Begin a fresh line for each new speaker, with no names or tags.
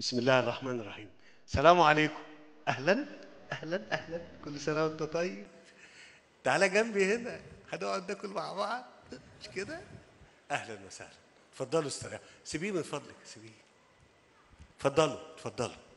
بسم الله الرحمن الرحيم السلام عليكم اهلا اهلا اهلا كل سنه وانت طيب تعالى جنبي هنا هنقعد ناكل مع بعض مش كده اهلا وسهلا اتفضلوا استريحوا سيبيه من فضلك سيبيه اتفضلوا اتفضلوا